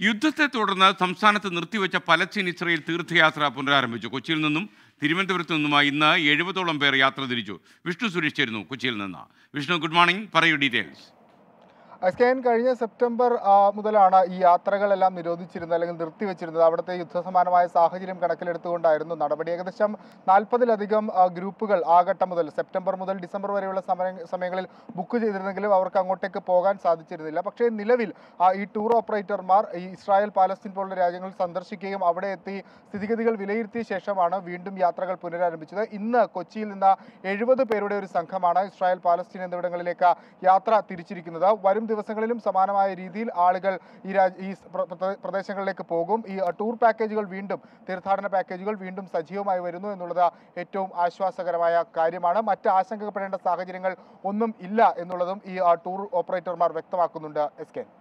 യുദ്ധത്തെ തുടർന്ന് സംസ്ഥാനത്ത് നിർത്തിവെച്ച പലസ്തീൻ ഇസ്രയേൽ തീർത്ഥയാത്ര പുനരാരംഭിച്ചു കൊച്ചിയിൽ നിന്നും തിരുവനന്തപുരത്ത് നിന്നുമായി ഇന്ന് എഴുപതോളം പേർ യാത്ര തിരിച്ചു വിഷ്ണു സുരേഷ് ചേരുന്നു കൊച്ചിയിൽ നിന്ന് വിഷ്ണു ഗുഡ് മോർണിംഗ് പറയൂ ഡീറ്റെയിൽസ് അസ്കേൻ കഴിഞ്ഞ സെപ്റ്റംബർ ആ, മുതലാണ് ഈ യാത്രകളെല്ലാം നിരോധിച്ചിരുന്നത് അല്ലെങ്കിൽ നിർത്തിവെച്ചിരുന്നത് അവിടുത്തെ യുദ്ധസമാനമായ സാഹചര്യം കണക്കിലെടുത്തുകൊണ്ടായിരുന്നു നടപടി ഏകദേശം നാൽപ്പതിലധികം ആ, ഗ്രൂപ്പുകൾ ആ ഘട്ടം മുതൽ സെപ്റ്റംബർ മുതൽ ഡിസംബർ വരെയുള്ള സമയ സമയങ്ങളിൽ ബുക്ക് ചെയ്തിരുന്നെങ്കിലും അവർക്ക് അങ്ങോട്ടേക്ക് പോകാൻ സാധിച്ചിരുന്നില്ല പക്ഷേ നിലവിൽ ആ, ഈ ടൂർ ഓപ്പറേറ്റർമാർ ഈ ഇസ്രായേൽ പാലസ്തീൻ പോലുള്ള രാജ്യങ്ങൾ സന്ദർശിക്കുകയും അവിടെ എത്തി സ്ഥിതിഗതികൾ വിലയിരുത്തിയ ശേഷമാണ് വീണ്ടും യാത്രകൾ പുനരാരംഭിച്ചത് ഇന്ന് കൊച്ചിയിൽ നിന്ന് എഴുപത് പേരുടെ ഒരു സംഘമാണ് ഇസ്രായേൽ പാലസ്തീൻ എന്നിവിടങ്ങളിലേക്ക് യാത്ര തിരിച്ചിരിക്കുന്നത് വരും ദിവസങ്ങളിലും സമാനമായ രീതിയിൽ ആളുകൾ ഈ രാജ് ഈ പ്ര- പ്ര- പ്രദേശങ്ങളിലേക്ക് പോകും ഈ അഹ്, ടൂർ പാക്കേജുകൾ വീണ്ടും തീർത്ഥാടന പാക്കേജുകൾ വീണ്ടും സജീവമായി വരുന്നു എന്നുള്ളത് ഏറ്റവും ആശ്വാസകരമായ കാര്യമാണ് മറ്റ് ആശങ്കപ്പെടേണ്ട സാഹചര്യങ്ങൾ ഒന്നും ഇല്ല എന്നുള്ളതും ഈ അഹ്, ടൂർ ഓപ്പറേറ്റർമാർ വ്യക്തമാക്കുന്നുണ്ട് എസ് കെ